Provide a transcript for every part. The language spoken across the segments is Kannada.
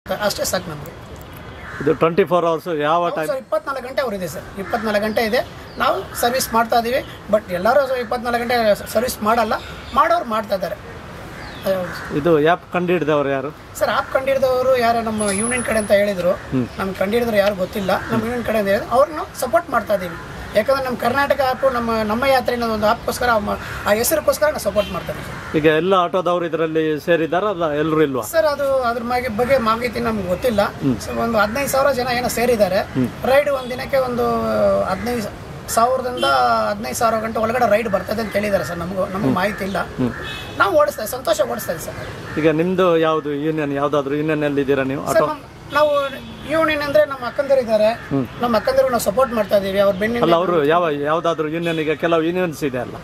ಅಷ್ಟೇ ಸಾಕು ನಮಗೆ ಇದು ಟ್ವೆಂಟಿ ಫೋರ್ ಅವರ್ಸ್ ಯಾವ ಟೈಮ್ ಸರ್ ಇಪ್ಪತ್ನಾಲ್ಕು ಗಂಟೆ ಅವ್ರು ಇದೆ ಸರ್ ಇಪ್ಪತ್ನಾಲ್ಕು ಗಂಟೆ ಇದೆ ನಾವು ಸರ್ವಿಸ್ ಮಾಡ್ತಾ ಇದ್ದೀವಿ ಬಟ್ ಎಲ್ಲರೂ ಇಪ್ಪತ್ನಾಲ್ಕು ಗಂಟೆ ಸರ್ವಿಸ್ ಮಾಡಲ್ಲ ಮಾಡೋರು ಮಾಡ್ತಾ ಇದ್ದಾರೆ ಅಹ್, ಇದು ಆ್ಯಪ್ ಕಂಡುಹಿಡಿದವ್ರು ಯಾರು ಸರ್ ಆಪ್ ಕಂಡಿಡಿದವರು ಯಾರು ನಮ್ಮ ಯೂನಿಯನ್ ಕಡೆ ಅಂತ ಹೇಳಿದ್ರು ನಮ್ಗೆ ಕಂಡಿಡಿದ್ರು ಯಾರು ಗೊತ್ತಿಲ್ಲ ನಮ್ಮ ಯೂನಿಯನ್ ಕಡೆ ಅಂತ ಹೇಳಿದ್ರು ಅವ್ರನ್ನ ಸಪೋರ್ಟ್ ಮಾಡ್ತಾ ಇದ್ದೀವಿ ಯಾಕಂದ್ರೆ ನಮ್ಮ ಕರ್ನಾಟಕ ಆ್ಯಪು ನಮ್ಮ ನಮ್ಮ ಯಾತ್ರೆ ಅನ್ನೋದು ಒಂದು ಆಪ್ಗೋಸ್ಕರ ಆ ಹೆಸರಿಗೋಸ್ಕರ ನಾವು ಸಪೋರ್ಟ್ ಮಾಡ್ತಾ ಇದ್ದೀವಿ ಈಗ ಎಲ್ಲ ಆಟೋದವ್ರು ಇದರಲ್ಲಿ ಸೇರಿದಾರ ಅಲ್ಲ ಎಲ್ಲರೂ ಇಲ್ವಾ ಸರ್ ಅದು ಅದ್ರ ಬಗ್ಗೆ ಬಗ್ಗೆ ಮಾಹಿತಿ ನಮ್ಗೆ ಗೊತ್ತಿಲ್ಲ ಸೊ ಒಂದು ಹದಿನೈದು ಸಾವಿರ ಜನ ಏನೋ ಸೇರಿದ್ದಾರೆ ರೈಡ್ ಒಂದು ದಿನಕ್ಕೆ ಒಂದು ಹದಿನೈದು ಸಾವಿರದಿಂದ ಹದಿನೈದು ಸಾವಿರ ಗಂಟೆ ಒಳಗಡೆ ರೈಡ್ ಬರ್ತದೆ ಅಂತ ಹೇಳಿದ್ದಾರೆ ಸರ್ ನಮಗೂ ನಮಗೆ ಮಾಹಿತಿ ಇಲ್ಲ ನಾವು ಓಡಿಸ್ತಾ ಇದ್ದೀವಿ, ಸಂತೋಷ ಓಡಿಸ್ತಾ ಇದ್ದೀವಿ ಸರ್ ಈಗ ನಿಮ್ದು ಯಾವುದು ಯೂನಿಯನ್ ಯಾವ್ದಾದ್ರು ಯೂನಿಯನ್ ಅಲ್ಲಿ ಇದ್ದೀರಾ ನೀವು ಸರ್ ಆಟೋ ನಮ್- ನಾವು ಯೂನಿಯನ್ ಅಂದ್ರೆ ನಮ್ಮ ಅಕ್ಕಂದಿರು ಇದ್ದಾರೆ ನಮ್ಮ ಅಕ್ಕಂದಿರು ನಾವು ಸಪೋರ್ಟ್ ಮಾಡ್ತಾ ಇದೀವಿ ಅವ್ರ ಬೆನ್ನಿಂದ ಅಲ್ಲ ಅವರು ಯಾವ ಯಾವ್ದಾದ್ರು ಯೂನಿಯನ್ ಈಗ ಕೆಲವು ಯೂನಿಯನ್ಸ್ ಇದೆ ಅಲ್ಲ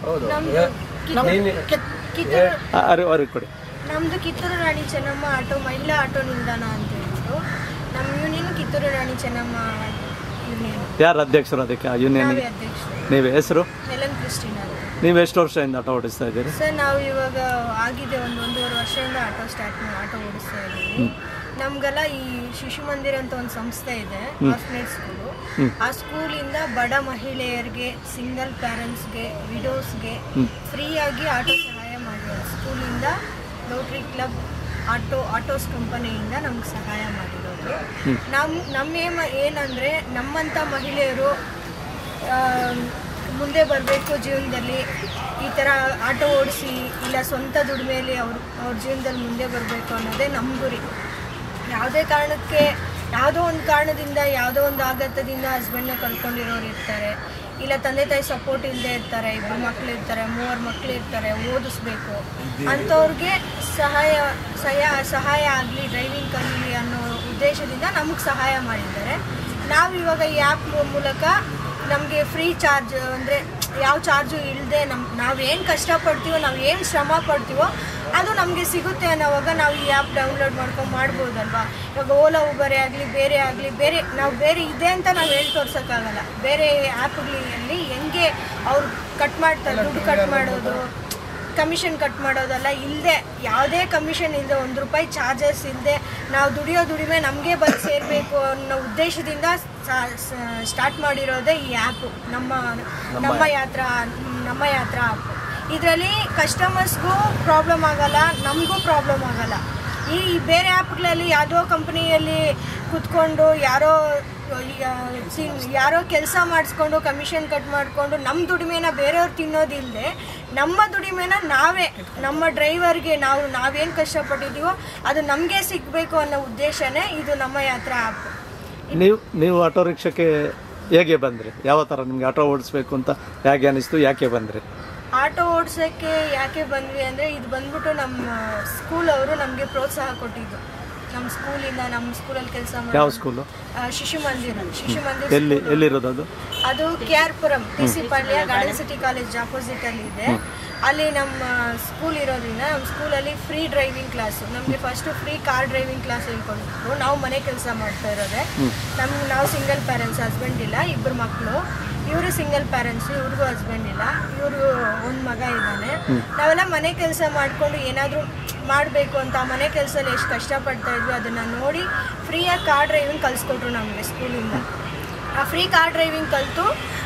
ನಮ್ಮ ಕಿತ್- ಕಿತ್ತೂರು ಆ, ಅವ್ರಿಗೆ ಅವ್ರಿಗೆ ಕೊಡಿ ನಮ್ದು ಕಿತ್ತೂರು ರಾಣಿ ಚೆನ್ನಮ್ಮ ಆಟೋ ಮಹಿಳಾ ಆಟೋ ನಿಲ್ದಾಣ ಅಂತ ಹೇಳ್ಬಿಟ್ಟು ನಮ್ಮ ಯೂನಿಯನ್ ಕಿತ್ತೂರು ರಾಣಿ ಚೆನ್ನಮ್ಮ ಯೂನಿಯನ್ ಯಾರು ಅಧ್ಯಕ್ಷರು ಅದಕ್ಕೆ ಆ ಯೂನಿಯನ್ಗೆ ನಾವೇ ಅಧ್ಯಕ್ಷರು ನೀವು ಹೆಸರು ಹೆಲನ್ ಕ್ರಿಸ್ಟಿನ್ ಅಂತ ನೀವು ಎಷ್ಟು ವರ್ಷದಿಂದ ಆಟೋ ಓಡಿಸ್ತಾ ಇದ್ದೀರಿ ಸರ್ ನಾವು ಇವಾಗ ಆಗಿದೆ ಒಂದು ಒಂದೂವರೆ ವರ್ಷದಿಂದ ಆಟೋ ಸ್ಟಾರ್ಟ್ ಆಟೋ ಓಡಿಸ್ತಾ ಇದ್ದೀವಿ ನಮ್ಗೆಲ್ಲ ಈ ಶಿಶು ಮಂದಿರ ಅಂತ ಒಂದು ಸಂಸ್ಥೆ ಇದೆ ಆರ್ಫನೇಟ್ ಸ್ಕೂಲು ಆ ಸ್ಕೂಲಿಂದ ಬಡ ಮಹಿಳೆಯರಿಗೆ ಸಿಂಗಲ್ ಪ್ಯಾರೆಂಟ್ಸ್ಗೆ ವಿಡೋಸ್ಗೆ ಫ್ರೀಯಾಗಿ ಆಟೋ ಸಹಾಯ ಮಾಡಿದ್ದಾರೆ ಸ್ಕೂಲಿಂದ ರೋಟ್ರಿ ಕ್ಲಬ್ ಆಟೋ ಆಟೋಸ್ ಕಂಪನಿಯಿಂದ ನಮ್ಗೆ ಸಹಾಯ ಮಾಡಿರೋದು ನಮ್ಮ ನಮ್ಮ ಏಮ ಏನಂದರೆ ನಮ್ಮಂಥ ಮಹಿಳೆಯರು ಆ, ಮುಂದೆ ಬರಬೇಕು ಜೀವನದಲ್ಲಿ ಈ ಥರ ಆಟೋ ಓಡಿಸಿ ಇಲ್ಲ ಸ್ವಂತ ದುಡಿಮೆಯಲ್ಲಿ ಅವ್ರು ಅವ್ರ ಜೀವನದಲ್ಲಿ ಮುಂದೆ ಬರಬೇಕು ಅನ್ನೋದೇ ನಮ್ಮ ಗುರಿ ಯಾವುದೇ ಕಾರಣಕ್ಕೆ ಯಾವುದೋ ಒಂದು ಕಾರಣದಿಂದ ಯಾವುದೋ ಒಂದು ಆಘಾತದಿಂದ ಹಸ್ಬೆಂಡ್ನ ಕಳ್ಕೊಂಡಿರೋರು ಇರ್ತಾರೆ ಇಲ್ಲ ತಂದೆ ತಾಯಿ ಸಪೋರ್ಟ್ ಇಲ್ಲದೆ ಇರ್ತಾರೆ ಇಬ್ಬರು ಮಕ್ಳು ಇರ್ತಾರೆ ಮೂವರು ಮಕ್ಳು ಇರ್ತಾರೆ ಓದಿಸ್ಬೇಕು ಅಂಥವ್ರಿಗೆ ಸಹಾಯ ಸಹಾಯ ಸಹಾಯ ಆಗಲಿ ಡ್ರೈವಿಂಗ್ ಕಲೀಲಿ ಅನ್ನೋ ಉದ್ದೇಶದಿಂದ ನಮಗೆ ಸಹಾಯ ಮಾಡಿದ್ದಾರೆ ನಾವು ಇವಾಗ ಈ ಆ್ಯಪ್ ಮೂಲಕ ನಮಗೆ ಫ್ರೀ ಚಾರ್ಜ್ ಅಂದರೆ ಯಾವ ಚಾರ್ಜು ಇಲ್ಲದೆ ನಮ್ಮ ನಾವೇನು ಕಷ್ಟಪಡ್ತೀವೋ ನಾವು ಏನು ಶ್ರಮ ಪಡ್ತೀವೋ ಅದು ನಮಗೆ ಸಿಗುತ್ತೆ ಅನ್ನೋವಾಗ ನಾವು ಈ ಆ್ಯಪ್ ಡೌನ್ಲೋಡ್ ಮಾಡ್ಕೊಂಡು ಮಾಡ್ಬೋದಲ್ವಾ ಇವಾಗ ಓಲಾ ಉಬರೇ ಆಗಲಿ ಬೇರೆ ಆಗಲಿ ಬೇರೆ ನಾವು ಬೇರೆ ಇದೆ ಅಂತ ನಾವು ಹೇಳಿ ತೋರ್ಸೋಕ್ಕಾಗಲ್ಲ ಬೇರೆ ಆ್ಯಪ್ಗಳಲ್ಲಿ ಹೆಂಗೆ ಅವ್ರು ಕಟ್ ಮಾಡ್ತಾರೆ ದುಡ್ಡು ಕಟ್ ಮಾಡೋದು ಕಮಿಷನ್ ಕಟ್ ಮಾಡೋದಲ್ಲ ಇಲ್ಲದೆ ಯಾವುದೇ ಕಮಿಷನ್ ಇಲ್ಲದೆ ಒಂದು ರೂಪಾಯಿ ಚಾರ್ಜಸ್ ಇಲ್ಲದೆ ನಾವು ದುಡಿಯೋ ದುಡಿಮೆ ನಮಗೆ ಬಂದು ಸೇರಬೇಕು ಅನ್ನೋ ಉದ್ದೇಶದಿಂದ ಸ್ಟಾರ್ಟ್ ಮಾಡಿರೋದೇ ಈ ಆ್ಯಪು ನಮ್ಮ ನಮ್ಮ ಯಾತ್ರಾ ನಮ್ಮ ಯಾತ್ರಾ ಆ್ಯಪ್ ಇದರಲ್ಲಿ ಕಸ್ಟಮರ್ಸ್ಗೂ ಪ್ರಾಬ್ಲಮ್ ಆಗಲ್ಲ ನಮಗೂ ಪ್ರಾಬ್ಲಮ್ ಆಗಲ್ಲ ಈ ಬೇರೆ ಆ್ಯಪ್ಗಳಲ್ಲಿ ಯಾವುದೋ ಕಂಪ್ನಿಯಲ್ಲಿ ಕುತ್ಕೊಂಡು ಯಾರೋ ಆ, ಸಿ- ಯಾರೋ ಕೆಲಸ ಮಾಡಿಸ್ಕೊಂಡು ಕಮಿಷನ್ ಕಟ್ ಮಾಡಿಕೊಂಡು ನಮ್ಮ ದುಡಿಮೆನ ಬೇರೆಯವ್ರು ತಿನ್ನೋದಿಲ್ಲದೆ ನಮ್ಮ ದುಡಿಮೆನ ನಾವೇ ನಮ್ಮ ಡ್ರೈವರ್ಗೆ ನಾವು ನಾವೇನು ಕಷ್ಟಪಟ್ಟಿದ್ದೀವೋ ಅದು ನಮಗೆ ಸಿಗಬೇಕು ಅನ್ನೋ ಉದ್ದೇಶನೇ ಇದು ನಮ್ಮ ಯಾತ್ರಾ ಆ್ಯಪ್ ನೀವು ನೀವು ಆಟೋ ರಿಕ್ಷಾಕ್ಕೆ ಹೇಗೆ ಬಂದ್ರಿ ಯಾವ ಥರ ನಿಮ್ಗೆ ಆಟೋ ಓಡಿಸ್ಬೇಕು ಅಂತ ಹೇಗೆ ಅನಿಸ್ತು ಯಾಕೆ ಬಂದ್ರಿ ಆಟೋ ಓಡಿಸೋಕ್ಕೆ ಯಾಕೆ ಬಂದ್ವಿ ಅಂದರೆ ಇದು ಬಂದ್ಬಿಟ್ಟು ನಮ್ಮ ಸ್ಕೂಲ್ ಅವರು ನಮಗೆ ಪ್ರೋತ್ಸಾಹ ಕೊಟ್ಟಿದ್ದು ನಮ್ಮ ಸ್ಕೂಲಿಂದ ನಮ್ಮ ಸ್ಕೂಲಲ್ಲಿ ಕೆಲಸ ಯಾವ ಮಾಡಿ ಸ್ಕೂಲು ಶಿಶು ಮಂದಿರ ಶಿಶು ಮಂದಿರ ಎಲ್ಲಿ ಎಲ್ಲಿರೋದು ಅದು ಅದು K R Puram T C Palya garden city college opposite ಅಲ್ಲಿ ಇದೆ ಅಲ್ಲಿ ನಮ್ಮ ಸ್ಕೂಲ್ ಇರೋದ್ರಿಂದ ನಮ್ಮ ಸ್ಕೂಲಲ್ಲಿ ಫ್ರೀ ಡ್ರೈವಿಂಗ್ ಕ್ಲಾಸ್ ನಮಗೆ first free car driving class ಹೇಳ್ಕೊಟ್ರು ನಾವು ಮನೆ ಕೆಲಸ ಮಾಡ್ತಾ ಇರೋದೆ ನಮ್ಗೆ ನಾವು ಸಿಂಗಲ್ ಪ್ಯಾರೆಂಟ್ಸ್ ಹಸ್ಬೆಂಡ್ ಇಲ್ಲ ಇಬ್ಬರು ಮಕ್ಕಳು ಇವರು ಸಿಂಗಲ್ ಪ್ಯಾರೆಂಟ್ಸ್ ಇವ್ರಿಗೂ ಹಸ್ಬೆಂಡ್ ಇಲ್ಲ ಇವರು ಒಂದು ಮಗ ಇದ್ದಾನೆ ನಾವೆಲ್ಲ ಮನೆ ಕೆಲಸ ಮಾಡಿಕೊಂಡು ಏನಾದರೂ ಮಾಡಬೇಕು ಅಂತ ಆ ಮನೆ ಕೆಲಸದಲ್ಲಿ ಎಷ್ಟು ಕಷ್ಟಪಡ್ತಾ ಇದ್ವಿ ಅದನ್ನು ನೋಡಿ ಫ್ರೀಯಾಗಿ ಕಾರ್ ಡ್ರೈವಿಂಗ್ ಕಲಿಸ್ಕೊಟ್ರು ನಮಗೆ ಸ್ಕೂಲಿಂದ ಆ ಫ್ರೀ ಕಾರ್ ಡ್ರೈವಿಂಗ್ ಕಲಿತು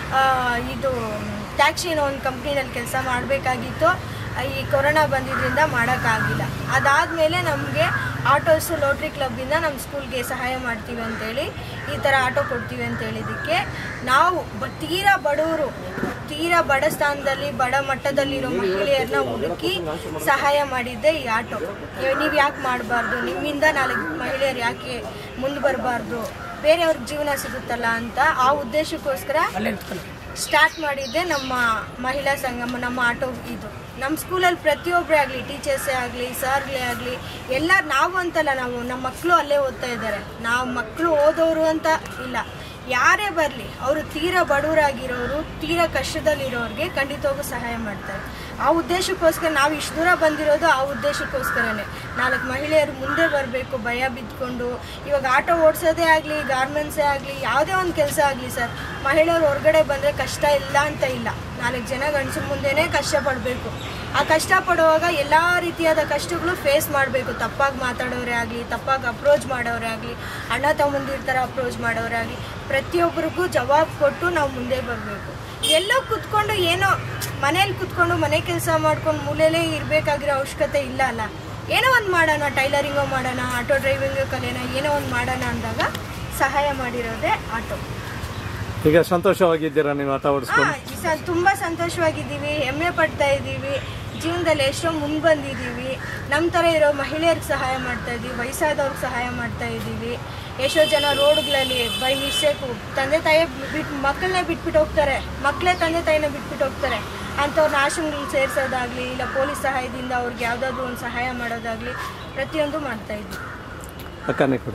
ಇದು ಟ್ಯಾಕ್ಸಿ ಅನ್ನೋ ಒಂದು ಕಂಪ್ನಿನಲ್ಲಿ ಕೆಲಸ ಮಾಡಬೇಕಾಗಿತ್ತು ಈ ಕೊರೋನಾ ಬಂದಿದ್ದರಿಂದ ಮಾಡೋಕ್ಕಾಗಿಲ್ಲ ಅದಾದಮೇಲೆ ನಮಗೆ ಆಟೋಸು ಲೋಟ್ರಿ ಕ್ಲಬ್ಬಿಂದ ನಮ್ಮ ಸ್ಕೂಲ್ಗೆ ಸಹಾಯ ಮಾಡ್ತೀವಿ ಅಂತೇಳಿ ಈ ಥರ ಆಟೋ ಕೊಡ್ತೀವಿ ಅಂತ ಹೇಳಿದ್ದಕ್ಕೆ ನಾವು ಬ ತೀರಾ ಬಡವರು ತೀರಾ ಬಡ ಸ್ಥಾನದಲ್ಲಿ ಬಡ ಮಟ್ಟದಲ್ಲಿರೋ ಮಹಿಳೆಯರನ್ನ ಹುಡುಕಿ ಸಹಾಯ ಮಾಡಿದ್ದೆ ಈ ಆಟೋ ನೀವು ಯಾಕೆ ಮಾಡಬಾರ್ದು ನಿಮ್ಮಿಂದ ನಾಲ್ಕು ಮಹಿಳೆಯರು ಯಾಕೆ ಮುಂದೆ ಬರಬಾರ್ದು ಬೇರೆಯವ್ರಿಗೆ ಜೀವನ ಸಿಗುತ್ತಲ್ಲ ಅಂತ ಆ ಉದ್ದೇಶಕ್ಕೋಸ್ಕರ ಸ್ಟಾರ್ಟ್ ಮಾಡಿದ್ದೆ ನಮ್ಮ ಮಹಿಳಾ ಸಂಗಮ ನಮ್ಮ ಆಟೋ ಇದು ನಮ್ಮ ಸ್ಕೂಲಲ್ಲಿ ಪ್ರತಿಯೊಬ್ಬರೇ ಆಗಲಿ ಟೀಚರ್ಸೇ ಆಗಲಿ ಸರ್ಗಳೇ ಆಗಲಿ ಎಲ್ಲ ನಾವು ಅಂತಲ್ಲ ನಾವು ನಮ್ಮ ಮಕ್ಕಳು ಅಲ್ಲೇ ಓದ್ತಾ ಇದ್ದಾರೆ ನಾವು ಮಕ್ಕಳು ಓದೋರು ಅಂತ ಇಲ್ಲ ಯಾರೇ ಬರಲಿ ಅವರು ತೀರಾ ಬಡವರಾಗಿರೋರು ತೀರಾ ಕಷ್ಟದಲ್ಲಿರೋರಿಗೆ ಖಂಡಿತವಾಗೂ ಸಹಾಯ ಮಾಡ್ತಾರೆ ಆ ಉದ್ದೇಶಕ್ಕೋಸ್ಕರ ನಾವು ಇಷ್ಟು ದೂರ ಬಂದಿರೋದು ಆ ಉದ್ದೇಶಕ್ಕೋಸ್ಕರನೇ ನಾಲ್ಕು ಮಹಿಳೆಯರು ಮುಂದೆ ಬರಬೇಕು ಭಯ ಬಿದ್ಕೊಂಡು ಇವಾಗ ಆಟೋ ಓಡಿಸೋದೇ ಆಗಲಿ ಗಾರ್ಮೆಂಟ್ಸೇ ಆಗಲಿ ಯಾವುದೇ ಒಂದು ಕೆಲಸ ಆಗಲಿ ಸರ್ ಮಹಿಳೆಯರು ಹೊರಗಡೆ ಬಂದರೆ ಕಷ್ಟ ಇಲ್ಲ ಅಂತ ಇಲ್ಲ ನಾಲ್ಕು ಜನ ಗಂಡಸ್ರ ಮುಂದೆನೇ ಕಷ್ಟಪಡಬೇಕು ಆ ಕಷ್ಟಪಡುವಾಗ ಎಲ್ಲ ರೀತಿಯಾದ ಕಷ್ಟಗಳು ಫೇಸ್ ಮಾಡಬೇಕು ತಪ್ಪಾಗಿ ಮಾತಾಡೋರೇ ಆಗಲಿ ತಪ್ಪಾಗಿ ಅಪ್ರೋಚ್ ಮಾಡೋರೇ ಆಗಲಿ ಅಣ್ಣ ತಮ್ಮಂದಿರ ಥರ ಅಪ್ರೋಚ್ ಮಾಡೋರೇ ಆಗಲಿ ಪ್ರತಿಯೊಬ್ಬರಿಗೂ ಜವಾಬ್ ಕೊಟ್ಟು ನಾವು ಮುಂದೆ ಬರಬೇಕು ಎಲ್ಲೋ ಕುತ್ಕೊಂಡು ಏನೋ ಮನೇಲಿ ಕುತ್ಕೊಂಡು ಮನೆ ಕೆಲಸ ಮಾಡ್ಕೊಂಡು ಮೂಲೆಯಲ್ಲೇ ಇರಬೇಕಾಗಿರೋ ಅವಶ್ಯಕತೆ ಇಲ್ಲ ಅಲ್ಲ ಏನೋ ಒಂದು ಮಾಡೋಣ ಟೈಲರಿಂಗೋ ಮಾಡೋಣ ಆಟೋ ಡ್ರೈವಿಂಗ್ ಕಲಿಯೋಣ ಏನೋ ಒಂದು ಮಾಡೋಣ ಅಂದಾಗ ಸಹಾಯ ಮಾಡಿರೋದೇ ಆಟೋ ಈಗ ಸಂತೋಷವಾಗಿದ್ದೀರಾ ನೀವು ಆಟ ಓಡಿಸ್ಕೊಂಡು ಹಾ, ಈ ಸ- ತುಂಬಾ ಸಂತೋಷವಾಗಿದ್ದೀವಿ ಹೆಮ್ಮೆ ಪಡ್ತಾ ಇದ್ದೀವಿ ಜೀವನದಲ್ಲಿ ಎಷ್ಟೋ ಮುಂದೆ ಬಂದಿದ್ದೀವಿ ನಮ್ಮ ಥರ ಇರೋ ಮಹಿಳೆಯರಿಗೆ ಸಹಾಯ ಮಾಡ್ತಾ ಇದ್ದೀವಿ ವಯಸ್ಸಾದವ್ರಿಗೆ ಸಹಾಯ ಮಾಡ್ತಾ ಇದ್ದೀವಿ ಎಷ್ಟೋ ಜನ ರೋಡ್ಗಳಲ್ಲಿ ಬೈ ಮಿಸ್ಟೇಕು ತಂದೆ ತಾಯಿ ಬಿಟ್ಟು ಮಕ್ಕಳನ್ನೇ ಬಿಟ್ಬಿಟ್ಟು ಹೋಗ್ತಾರೆ ಮಕ್ಕಳೇ ತಂದೆ ತಾಯಿನ ಬಿಟ್ಬಿಟ್ಟು ಹೋಗ್ತಾರೆ ಅಂಥವ್ರನ್ನ ಆಶ್ರಮಗಳಿಗೆ ಸೇರಿಸೋದಾಗಲಿ ಇಲ್ಲ ಪೊಲೀಸ್ ಸಹಾಯದಿಂದ ಅವ್ರಿಗೆ ಯಾವುದಾದ್ರೂ ಒಂದು ಸಹಾಯ ಮಾಡೋದಾಗಲಿ ಪ್ರತಿಯೊಂದು ಮಾಡ್ತಾ ಇದ್ದೀವಿ ಅಕ್ಕನೇ ಕೊಡು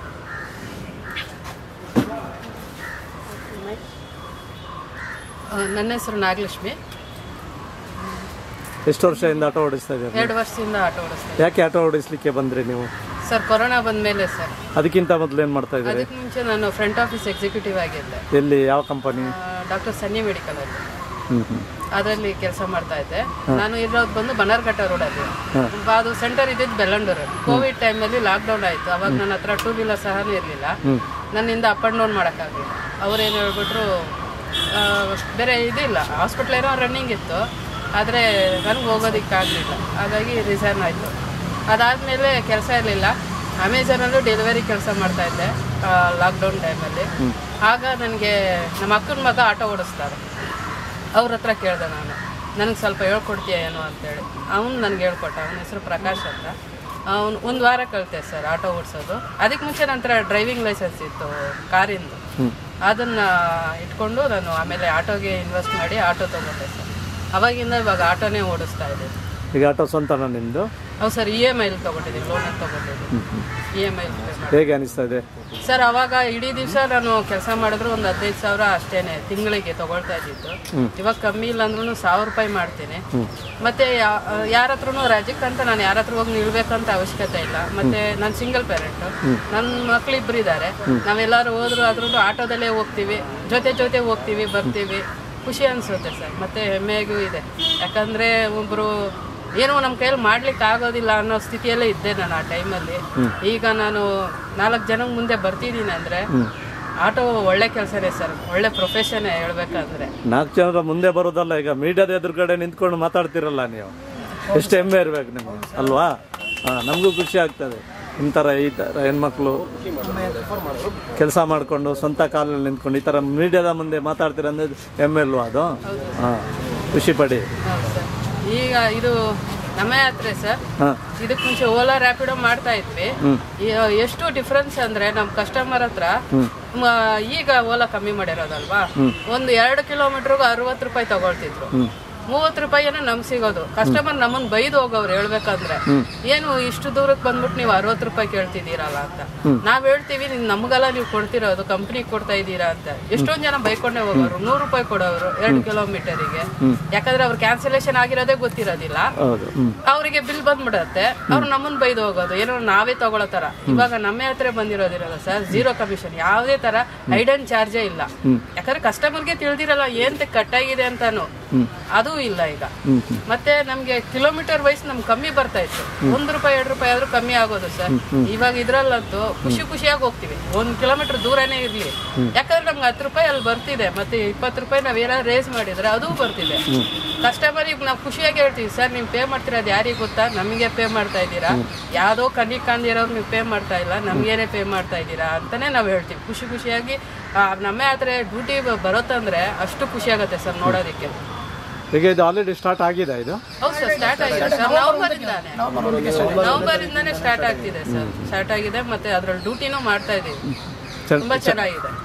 ಆ, ನನ್ನ ಹೆಸರು ನಾಗಲಕ್ಷ್ಮಿ ಎಷ್ಟು ವರ್ಷದಿಂದ ಆಟೋ ಓಡಿಸ್ತಾ ಇದ್ದೀರಾ ಎರಡು ವರ್ಷದಿಂದ ಆಟೋ ಓಡಿಸ್ತೀನಿ ಯಾಕೆ ಆಟೋ ಓಡಿಸ್ಲಿಕ್ಕೆ ಬಂದ್ರಿ ನೀವು ಸರ್ ಕೊರೋನಾ ಬಂದ ಮೇಲೆ ಸರ್ ಅದಕ್ಕಿಂತ ಮೊದಲು ಏನು ಮಾಡ್ತಾ ಇದ್ದೀರಿ ಅದಕ್ಕೆ ಮುಂಚೆ ನಾನು ಫ್ರಂಟ್ ಆಫೀಸ್ ಎಕ್ಸಿಕ್ಯೂಟಿವ್ ಆಗಿದ್ದೆ ಎಲ್ಲಿ ಯಾವ ಕಂಪನಿ ಡಾಕ್ಟರ್ ಸನ್ನಿ ಮೆಡಿಕಲಲ್ಲಿ ಹ್ಞೂ ಹ್ಞೂ ಅದರಲ್ಲಿ ಕೆಲಸ ಮಾಡ್ತಾ ಇದ್ದೆ ನಾನು ಇರೋದು ಬಂದು ಬನರ್ಘಟ್ಟ ರೋಡಲ್ಲಿ ಅದು ಸೆಂಟರ್ ಇದ್ದಿದ್ದು ಬೆಳ್ಳಂಡೂರಲ್ಲಿ ಕೋವಿಡ್ ಟೈಮಲ್ಲಿ ಲಾಕ್ಡೌನ್ ಆಯಿತು ಅವಾಗ ನನ್ನ ಹತ್ರ ಟೂ ವೀಲರ್ ಸಹನೂ ಇರಲಿಲ್ಲ ನನ್ನಿಂದ ಅಪ್ ಆ್ಯಂಡ್ ಡೌನ್ ಮಾಡೋಕ್ಕಾಗಲಿಲ್ಲ ಅವ್ರೇನು ಹೇಳ್ಬಿಟ್ರು ಆ, ಬೇರೆ ಇದಿಲ್ಲ ಹಾಸ್ಪಿಟ್ಲ್ ಏನೋ ರನ್ನಿಂಗ್ ಇತ್ತು ಆದರೆ ನನಗೆ ಹೋಗೋದಕ್ಕಾಗಲಿಲ್ಲ ಹಾಗಾಗಿ ರಿಸೈನ್ ಆಯಿತು ಅದಾದಮೇಲೆ ಕೆಲಸ ಇರಲಿಲ್ಲ ಅಮೆಝಾನಲ್ಲೂ ಡೆಲಿವರಿ ಕೆಲಸ ಮಾಡ್ತಾ ಇದ್ದೆ ಲಾಕ್ಡೌನ್ ಟೈಮಲ್ಲಿ ಆಗ ನನಗೆ ನಮ್ಮ ಅಕ್ಕನ ಮಗ ಆಟೋ ಓಡಿಸ್ತಾರೆ ಅವ್ರ ಹತ್ರ ಕೇಳಿದೆ ನಾನು ನನಗೆ ಸ್ವಲ್ಪ ಹೇಳ್ಕೊಡ್ತೀಯ ಏನೋ ಅಂತೇಳಿ ಅವನು ನನಗೆ ಹೇಳ್ಕೊಟ್ಟ ಅವನ ಹೆಸರು ಪ್ರಕಾಶ್ ಅಂತ ಅವನು ಒಂದು ವಾರ ಕಲಿತೆ ಸರ್ ಆಟೋ ಓಡಿಸೋದು ಅದಕ್ಕೆ ಮುಂಚೆ ನಂತರ ಡ್ರೈವಿಂಗ್ ಲೈಸೆನ್ಸ್ ಇತ್ತು ಕಾರಿಂದು ಅದನ್ನು ಇಟ್ಕೊಂಡು ನಾನು ಆಮೇಲೆ ಆಟೋಗೆ ಇನ್ವೆಸ್ಟ್ ಮಾಡಿ ಆಟೋ ತೊಗೊಂಡೆ ಸರ್ ಅವಾಗಿಂದ ಇವಾಗ ಆಟೋನೇ ಓಡಿಸ್ತಾ ಇದ್ದೀನಿ ಈಗ ಆಟೋ ಸ್ವಂತನ ನಿಮ್ಮದು ಹೌದು ಸರ್ ಇ ಎಮ್ ಐಲಿ ತೊಗೊಂಡಿದ್ದೀನಿ ಲೋನಲ್ಲಿ ತೊಗೊಂಡಿದ್ದೀನಿ ಇ ಎಮ್ ಐ ಹೇಗೆ ಅನಿಸ್ತಾ ಇದೆ ಸರ್ ಅವಾಗ ಇಡೀ ದಿವಸ ನಾನು ಕೆಲಸ ಮಾಡಿದ್ರು ಒಂದು ಹದಿನೈದು ಸಾವಿರ ಅಷ್ಟೇನೆ ತಿಂಗಳಿಗೆ ತಗೊಳ್ತಾ ಇದ್ದಿದ್ದು ಇವಾಗ ಕಮ್ಮಿ ಇಲ್ಲ ಅಂದ್ರೂ ಸಾವಿರ ರೂಪಾಯಿ ಮಾಡ್ತೀನಿ ಮತ್ತೆ ಯಾರ ಹತ್ರನು ರಜಕ್ಕಂತ ನಾನು ಯಾರ ಹತ್ರ ಹೋಗಿ ನಿಲ್ಬೇಕಂತ ಅವಶ್ಯಕತೆ ಇಲ್ಲ ಮತ್ತೆ ನಾನು ಸಿಂಗಲ್ ಪೇರೆಂಟ್ ನನ್ನ ಮಕ್ಳು ಇಬ್ರು ಇದ್ದಾರೆ ನಾವೆಲ್ಲರೂ ಹೋದ್ರು ಆದ್ರೂ ಆಟೋದಲ್ಲೇ ಹೋಗ್ತೀವಿ ಜೊತೆ ಜೊತೆ ಹೋಗ್ತೀವಿ ಬರ್ತೀವಿ ಖುಷಿ ಅನ್ಸುತ್ತೆ ಸರ್ ಮತ್ತೆ ಹೆಮ್ಮೆಗೂ ಇದೆ ಯಾಕಂದ್ರೆ ಒಬ್ರು ಏನೋ ನಮ್ಮ ಕೈಯಲ್ಲಿ ಮಾಡ್ಲಿಕ್ಕೆ ಆಗೋದಿಲ್ಲ ಅನ್ನೋ ಸ್ಥಿತಿಯಲ್ಲೇ ಇದ್ದೆ ನಾನು ಆ ಟೈಮಲ್ಲಿ ಈಗ ನಾನು ನಾಲ್ಕು ಜನ ಮುಂದೆ ಬರ್ತಿದ್ದೀನಿ ಅಂದ್ರೆ ಆಟೋ ಒಳ್ಳೆ ಕೆಲಸನೇ ಸರ್ ಒಳ್ಳೆ ಪ್ರೊಫೆಷನ್ ಹೇಳ್ಬೇಕಂದ್ರೆ ನಾಲ್ಕು ಜನರ ಮುಂದೆ ಬರೋದಲ್ಲ ಈಗ ಮೀಡಿಯಾದ ಎದುರುಗಡೆ ನಿಂತ್ಕೊಂಡು ಮಾತಾಡ್ತಿರಲ್ಲ ನೀವು ಎಷ್ಟು ಹೆಮ್ಮೆ ಇರ್ಬೇಕು ನಿಮಗೆ ಅಲ್ವಾ ಹಾಂ ನಮಗೂ ಖುಷಿ ಆಗ್ತದೆ ನಿಮ್ಮ ಥರ ಈ ಥರ ಹೆಣ್ಮಕ್ಳು ಕೆಲಸ ಮಾಡಿಕೊಂಡು ಸ್ವಂತ ಕಾಲಲ್ಲಿ ನಿಂತ್ಕೊಂಡು ಈ ಥರ ಮೀಡಿಯಾದ ಮುಂದೆ ಮಾತಾಡ್ತೀರ ಅಂದ್ರೆ ಹೆಮ್ಮೆ ಅಲ್ವಾ ಅದು ಹಾಂ ಖುಷಿ ಪಡಿ ಹೌದು ಸರ್ ಈಗ ಇದು ನಮ್ಮ ಯಾತ್ರೆ ಸರ್ ಹಾಂ ಇದಕ್ ಮುಂಚೆ ಓಲಾ ರ್ಯಾಪಿಡೋ ಮಾಡ್ತಾ ಇದ್ವಿ ಈ- ಎಷ್ಟು ಡಿಫ್ರೆನ್ಸ್ ಅಂದ್ರೆ ನಮ್ ಕಸ್ಟಮರ್ ಹತ್ರ ಮ- ಈಗ ಓಲಾ ಕಮ್ಮಿ ಮಾಡಿರೋದಲ್ವಾ ಒಂದು ಎರಡು ಕಿಲೋಮೀಟರ್ಗೂ ಅರವತ್ತು ರೂಪಾಯಿ ತಗೊಳ್ತಿದ್ರು ಮೂವತ್ತು ರೂಪಾಯಿನ ನಮ್ಗೆ ಸಿಗೋದು ಕಸ್ಟಮರ್ ನಮ್ಮನ್ನ ಬೈದು ಹೋಗೋರು ಹೇಳ್ಬೇಕಂದ್ರೆ ಏನು ಇಷ್ಟು ದೂರಕ್ಕೆ ಬಂದ್ಬಿಟ್ಟು ನೀವು ಅರವತ್ತು ರೂಪಾಯಿ ಕೇಳ್ತಿದ್ದೀರಲ್ಲ ಅಂತ ನಾವ್ ಹೇಳ್ತೀವಿ ನಿಮ್ ನಮ್ಗೆಲ್ಲ ನೀವು ಕೊಡ್ತಿರೋದು ಕಂಪ್ನಿಗೆ ಕೊಡ್ತಾ ಇದ್ದೀರಾ ಅಂತ ಎಷ್ಟೊಂದ್ ಜನ ಬೈಕೊಂಡೇ ಹೋಗೋರು ನೂರು ರೂಪಾಯಿ ಕೊಡೋರು ಎರಡು ಕಿಲೋಮೀಟರಿಗೆ ಯಾಕಂದ್ರೆ ಅವ್ರು ಕ್ಯಾನ್ಸಲೇಷನ್ ಆಗಿರೋದೇ ಗೊತ್ತಿರೋದಿಲ್ಲ ಹೌದು ಹ್ಞೂ ಅವರಿಗೆ ಬಿಲ್ ಬಂದ್ಬಿಡತ್ತೆ ಅವ್ರು ನಮ್ಮನ್ನ ಬೈದು ಹೋಗೋದು ಏನೋ ನಾವೇ ತಗೊಳ್ಳೋ ತರ ಇವಾಗ ನಮ್ಮ ಹತ್ರ ಬಂದಿರೋದಿರಲ್ಲ ಸರ್ ಜೀರೋ ಕಮಿಷನ್ ಯಾವುದೇ ತರ ಐಡನ್ ಚಾರ್ಜೇ ಇಲ್ಲ ಯಾಕಂದ್ರೆ ಕಸ್ಟಮರ್ಗೆ ತಿಳಿದಿರಲ್ಲ ಏನ್ ಕಟ್ ಆಗಿದೆ ಅಂತಾನು ಅದು ಇಲ್ಲ ಈಗ ಮತ್ತೆ ನಮ್ಗೆ ಕಿಲೋಮೀಟರ್ ವೈಸ್ ನಮ್ಗೆ ಕಮ್ಮಿ ಬರ್ತಾ ಇತ್ತು ಒಂದ್ ರೂಪಾಯಿ ಎರಡು ರೂಪಾಯಿ ಆದ್ರೂ ಕಮ್ಮಿ ಆಗೋದು ಸರ್ ಇವಾಗ ಇದ್ರಲ್ಲಂತೂ ಖುಷಿ ಖುಷಿಯಾಗಿ ಹೋಗ್ತೀವಿ ಒಂದ್ ಕಿಲೋಮೀಟರ್ ದೂರನೇ ಇರ್ಲಿ ಯಾಕಂದ್ರೆ ನಮ್ಗೆ ಹತ್ತು ರೂಪಾಯಿ ಅಲ್ಲಿ ಬರ್ತಿದೆ ಮತ್ತೆ ಇಪ್ಪತ್ತು ರೂಪಾಯಿ ನಾವ್ ಏನಾದ್ರು ರೇಸ್ ಮಾಡಿದ್ರೆ ಅದು ಬರ್ತಿದೆ ಕಸ್ಟಮರಿಗೆ ನಾವು ಖುಷಿಯಾಗಿ ಹೇಳ್ತೀವಿ ಸರ್ ನೀವು ಪೇ ಮಾಡ್ತಿರೋದು ಯಾರಿಗೆ ಗೊತ್ತಾ ನಮಗೆ ಪೇ ಮಾಡ್ತಾ ಇದ್ದೀರಾ ಯಾವ್ದೋ ಕಣ್ಣಿಗೆ ಕಾಣ್ದಿರೋರು ನೀವು ಪೇ ಮಾಡ್ತಾ ಇಲ್ಲ ನಮ್ಗೇನೆ ಪೇ ಮಾಡ್ತಾ ಇದ್ದೀರಾ ಅಂತಾನೆ ನಾವು ಹೇಳ್ತೀವಿ ಖುಷಿ ಖುಷಿಯಾಗಿ ಆ, ನಮ್ಮ ಹತ್ರ ಡ್ಯೂಟಿ ಬರುತ್ತಂದ್ರೆ ಅಷ್ಟು ಖುಷಿ ಆಗುತ್ತೆ ಸರ್ ನೋಡೋದಕ್ಕೆ ಈಗ ಇದು ಆಲ್ರೆಡಿ ಸ್ಟಾರ್ಟ್ ಆಗಿದೆ ಇದು ಹೌದು ಸರ್ ಸ್ಟಾರ್ಟ್ ಆಗಿದೆ ಸರ್ ನವೆಂಬರ್ ಇಂದಾನೆ ನವೆಂಬರ್ ಇಂದಾನೆ ಸ್ಟಾರ್ಟ್ ಆಗ್ತಿದೆ ಸರ್ ಸ್ಟಾರ್ಟ್ ಆಗಿದೆ ಮತ್ತೆ ಅದ್ರಲ್ಲಿ ಡ್ಯೂಟಿನೂ ಮಾಡ್ತಾ ಇದೀವಿ ಚೆನ್ನ- ತುಂಬಾ ಚೆನ್ನಾಗಿದೆ